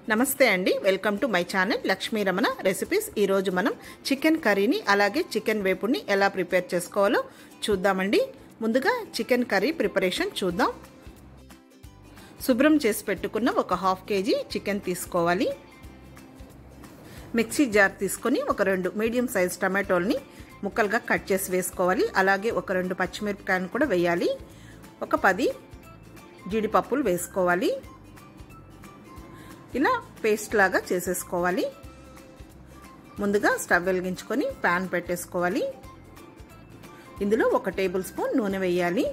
నమస్తే అండి welcome to my channel Lakshmi Ramana recipes ఈరోజు మనం చికెన్ కర్రీని అలాగే చికెన్ వేపుడిని ఎలా ప్రిపేర్ చేసుకోవాలో చూద్దామండి ముందుగా చికెన్ కర్రీ ప్రిపరేషన్ చూద్దాం శుభ్రం చేసి పెట్టుకున్న ఒక హాఫ్ కేజీ చికెన్ తీసుకోవాలి మిక్సీ జార్ తీసుకొని ఒక రెండు మీడియం సైజ్ టమాటోల్ని ముక్కలుగా కట్ చేసి వేసుకోవాలి అలాగే ఒక రెండు పచ్చిమిరపకాయలు కూడా వేయాలి ఒక పది జీడిపప్పులు వేసుకోవాలి ఇలా పేస్ట్ లాగా చేసేసుకోవాలి ముందుగా స్టవ్ వెలిగించుకొని ప్యాన్ పెట్టేసుకోవాలి ఇందులో ఒక టేబుల్ స్పూన్ నూనె వేయాలి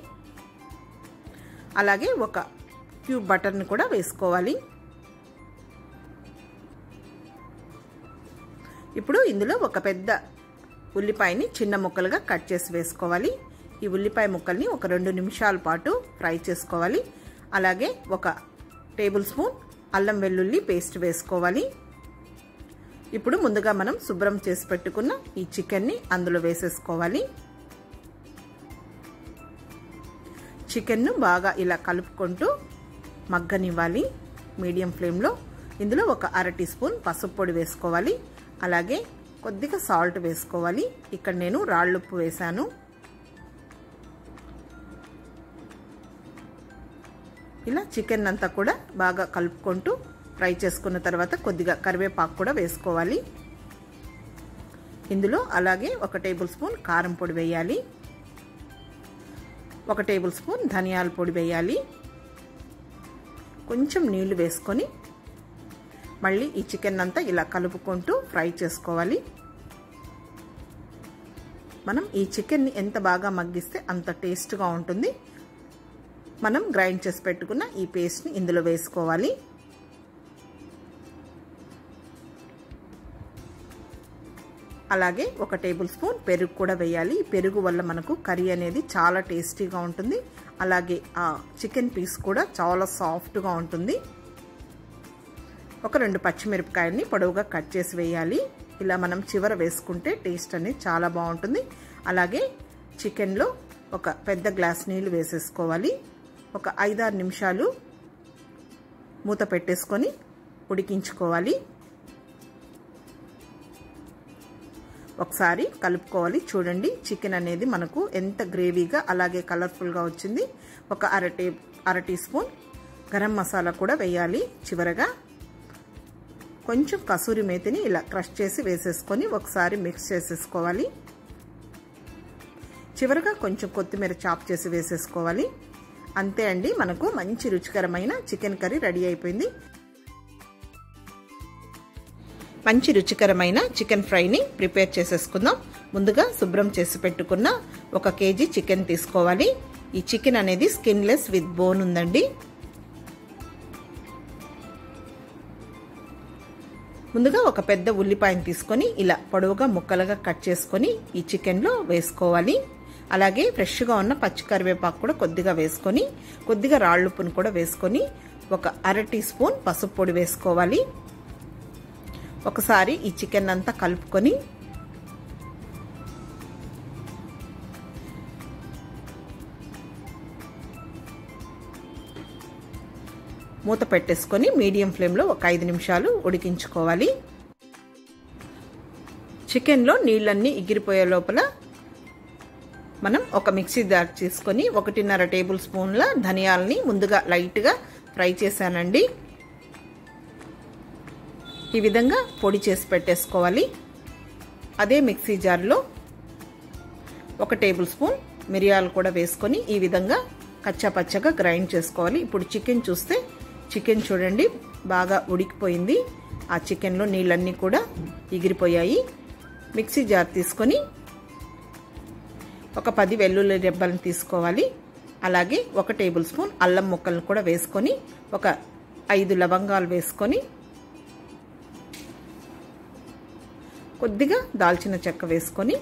అలాగే ఒక క్యూబ్ బటర్ని కూడా వేసుకోవాలి ఇప్పుడు ఇందులో ఒక పెద్ద ఉల్లిపాయని చిన్న ముక్కలుగా కట్ చేసి వేసుకోవాలి ఈ ఉల్లిపాయ ముక్కల్ని ఒక రెండు నిమిషాల పాటు ఫ్రై చేసుకోవాలి అలాగే ఒక టేబుల్ స్పూన్ అల్లం వెల్లుల్లి పేస్ట్ వేసుకోవాలి ఇప్పుడు ముందుగా మనం శుభ్రం చేసి పెట్టుకున్న ఈ చికెన్ని అందులో వేసేసుకోవాలి చికెన్ను బాగా ఇలా కలుపుకుంటూ మగ్గనివ్వాలి మీడియం ఫ్లేమ్లో ఇందులో ఒక అర టీ స్పూన్ పసుపు పొడి వేసుకోవాలి అలాగే కొద్దిగా సాల్ట్ వేసుకోవాలి ఇక్కడ నేను రాళ్ళుప్పు వేశాను ఇలా చికెన్ అంతా కూడా బాగా కలుపుకుంటూ ఫ్రై చేసుకున్న తర్వాత కొద్దిగా కరివేపాకు కూడా వేసుకోవాలి ఇందులో అలాగే ఒక టేబుల్ స్పూన్ కారం పొడి వేయాలి ఒక టేబుల్ స్పూన్ ధనియాల పొడి వేయాలి కొంచెం నీళ్లు వేసుకొని మళ్ళీ ఈ చికెన్ అంతా ఇలా కలుపుకుంటూ ఫ్రై చేసుకోవాలి మనం ఈ చికెన్ని ఎంత బాగా మగ్గిస్తే అంత టేస్ట్గా ఉంటుంది మనం గ్రైండ్ చేసి పెట్టుకున్న ఈ పేస్ట్ని ఇందులో వేసుకోవాలి అలాగే ఒక టేబుల్ స్పూన్ పెరుగు కూడా వేయాలి పెరుగు వల్ల మనకు కర్రీ అనేది చాలా టేస్టీగా ఉంటుంది అలాగే ఆ చికెన్ పీస్ కూడా చాలా సాఫ్ట్గా ఉంటుంది ఒక రెండు పచ్చిమిరపకాయల్ని పొడవుగా కట్ చేసి వేయాలి ఇలా మనం చివర వేసుకుంటే టేస్ట్ అనేది చాలా బాగుంటుంది అలాగే చికెన్లో ఒక పెద్ద గ్లాస్ నీళ్ళు వేసేసుకోవాలి ఒక ఐదారు నిమిషాలు మూత పెట్టేసుకొని ఉడికించుకోవాలి ఒకసారి కలుపుకోవాలి చూడండి చికెన్ అనేది మనకు ఎంత గ్రేవీగా అలాగే కలర్ఫుల్గా వచ్చింది ఒక అర టే అర టీ స్పూన్ గరం మసాలా కూడా వేయాలి చివరగా కొంచెం కసూరి మేతిని ఇలా క్రష్ చేసి వేసేసుకొని ఒకసారి మిక్స్ చేసేసుకోవాలి చివరగా కొంచెం కొత్తిమీర చాప్ చేసి వేసేసుకోవాలి అంతే అండి మనకు మంచి రుచికరమైన చికెన్ కర్రీ రెడీ అయిపోయింది మంచి రుచికరమైన చికెన్ ఫ్రైని ప్రిపేర్ చేసేసుకుందాం ముందుగా శుభ్రం చేసి పెట్టుకున్న ఒక కేజీ చికెన్ తీసుకోవాలి ఈ చికెన్ అనేది స్కిన్లెస్ విత్ బోన్ ఉందండి ముందుగా ఒక పెద్ద ఉల్లిపాయను తీసుకొని ఇలా పొడవుగా ముక్కలుగా కట్ చేసుకొని ఈ చికెన్లో వేసుకోవాలి అలాగే ఫ్రెష్గా ఉన్న పచ్చి కరివేపాకు కూడా కొద్దిగా వేసుకొని కొద్దిగా రాళ్ళుప్పును కూడా వేసుకొని ఒక అర టీ స్పూన్ పసుపు పొడి వేసుకోవాలి ఒకసారి ఈ చికెన్ అంతా కలుపుకొని మూత పెట్టేసుకొని మీడియం ఫ్లేమ్లో ఒక ఐదు నిమిషాలు ఉడికించుకోవాలి చికెన్లో నీళ్ళన్నీ ఎగిరిపోయే లోపల మనం ఒక మిక్సీ జార్ తీసుకొని ఒకటిన్నర టేబుల్ స్పూన్ల ధనియాలని ముందుగా లైట్గా ఫ్రై చేశానండి ఈ విధంగా పొడి చేసి పెట్టేసుకోవాలి అదే మిక్సీ జార్లో ఒక టేబుల్ స్పూన్ మిరియాలు కూడా వేసుకొని ఈ విధంగా కచ్చాపచ్చగా గ్రైండ్ చేసుకోవాలి ఇప్పుడు చికెన్ చూస్తే చికెన్ చూడండి బాగా ఉడికిపోయింది ఆ చికెన్లో నీళ్ళన్నీ కూడా ఎగిరిపోయాయి మిక్సీ జార్ తీసుకొని ఒక పది వెల్లుల్లి రెబ్బలను తీసుకోవాలి అలాగే ఒక టేబుల్ స్పూన్ అల్లం ముక్కలను కూడా వేసుకొని ఒక ఐదు లవంగాలు వేసుకొని కొద్దిగా దాల్చిన చెక్క వేసుకొని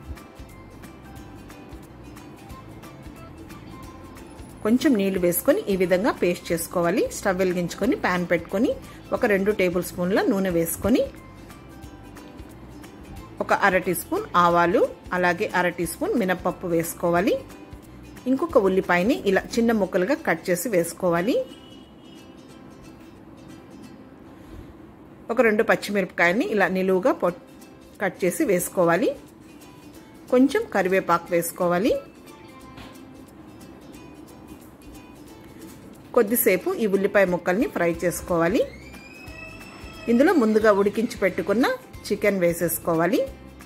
కొంచెం నీళ్లు వేసుకొని ఈ విధంగా పేస్ట్ చేసుకోవాలి స్టవ్ వెలిగించుకొని ప్యాన్ పెట్టుకొని ఒక రెండు టేబుల్ స్పూన్ల నూనె వేసుకొని ఒక అర టీ స్పూన్ ఆవాలు అలాగే అర టీ స్పూన్ మినప్పప్పు వేసుకోవాలి ఇంకొక ఉల్లిపాయని ఇలా చిన్న ముక్కలుగా కట్ చేసి వేసుకోవాలి ఒక రెండు పచ్చిమిరపకాయలని ఇలా నిలువుగా పొట్ కట్ చేసి వేసుకోవాలి కొంచెం కరివేపాకు వేసుకోవాలి కొద్దిసేపు ఈ ఉల్లిపాయ ముక్కల్ని ఫ్రై చేసుకోవాలి ఇందులో ముందుగా ఉడికించి పెట్టుకున్న చికెన్ వేసేసుకోవాలి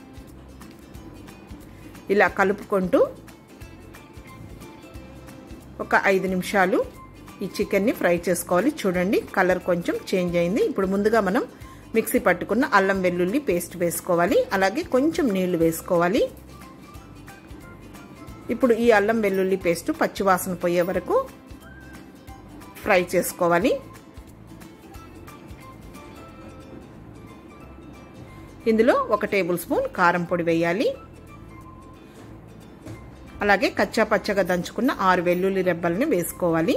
ఇలా కలుపుకుంటూ ఒక ఐదు నిమిషాలు ఈ చికెన్ని ఫ్రై చేసుకోవాలి చూడండి కలర్ కొంచెం చేంజ్ అయింది ఇప్పుడు ముందుగా మనం మిక్సీ పట్టుకున్న అల్లం వెల్లుల్లి పేస్ట్ వేసుకోవాలి అలాగే కొంచెం నీళ్లు వేసుకోవాలి ఇప్పుడు ఈ అల్లం వెల్లుల్లి పేస్ట్ పచ్చివాసన పోయే వరకు ఫ్రై చేసుకోవాలి ఇందులో ఒక టేబుల్ స్పూన్ కారం పొడి వేయాలి అలాగే కచ్చా పచ్చగా దంచుకున్న ఆరు వెల్లుల్లి రెబ్బల్ని వేసుకోవాలి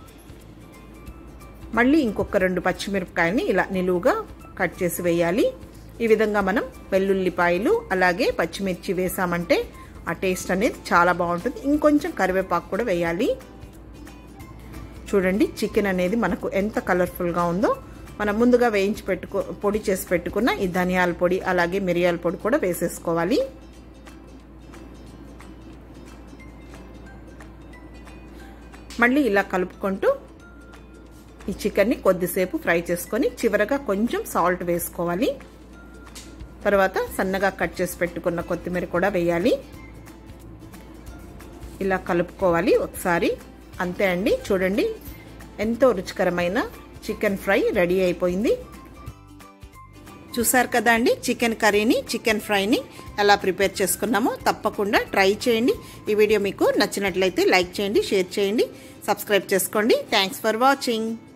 మళ్ళీ ఇంకొక రెండు పచ్చిమిరపకాయని ఇలా నిలువుగా కట్ చేసి వేయాలి ఈ విధంగా మనం వెల్లుల్లిపాయలు అలాగే పచ్చిమిర్చి వేసామంటే ఆ టేస్ట్ అనేది చాలా బాగుంటుంది ఇంకొంచెం కరివేపాకు కూడా వేయాలి చూడండి చికెన్ అనేది మనకు ఎంత కలర్ఫుల్గా ఉందో మనం ముందుగా వేయించి పెట్టుకో పొడి చేసి పెట్టుకున్న ఈ ధనియాల పొడి అలాగే మిరియాల పొడి కూడా వేసేసుకోవాలి మళ్ళీ ఇలా కలుపుకుంటూ ఈ చికెన్ని కొద్దిసేపు ఫ్రై చేసుకొని చివరగా కొంచెం సాల్ట్ వేసుకోవాలి తర్వాత సన్నగా కట్ చేసి పెట్టుకున్న కొత్తిమీర కూడా వేయాలి ఇలా కలుపుకోవాలి ఒకసారి అంతే అండి చూడండి ఎంతో రుచికరమైన చికెన్ ఫ్రై రెడీ అయిపోయింది చూసారు కదా అండి చికెన్ కర్రీని చికెన్ ఫ్రైని ఎలా ప్రిపేర్ చేసుకున్నామో తప్పకుండా ట్రై చేయండి ఈ వీడియో మీకు నచ్చినట్లయితే లైక్ చేయండి షేర్ చేయండి సబ్స్క్రైబ్ చేసుకోండి థ్యాంక్స్ ఫర్ వాచింగ్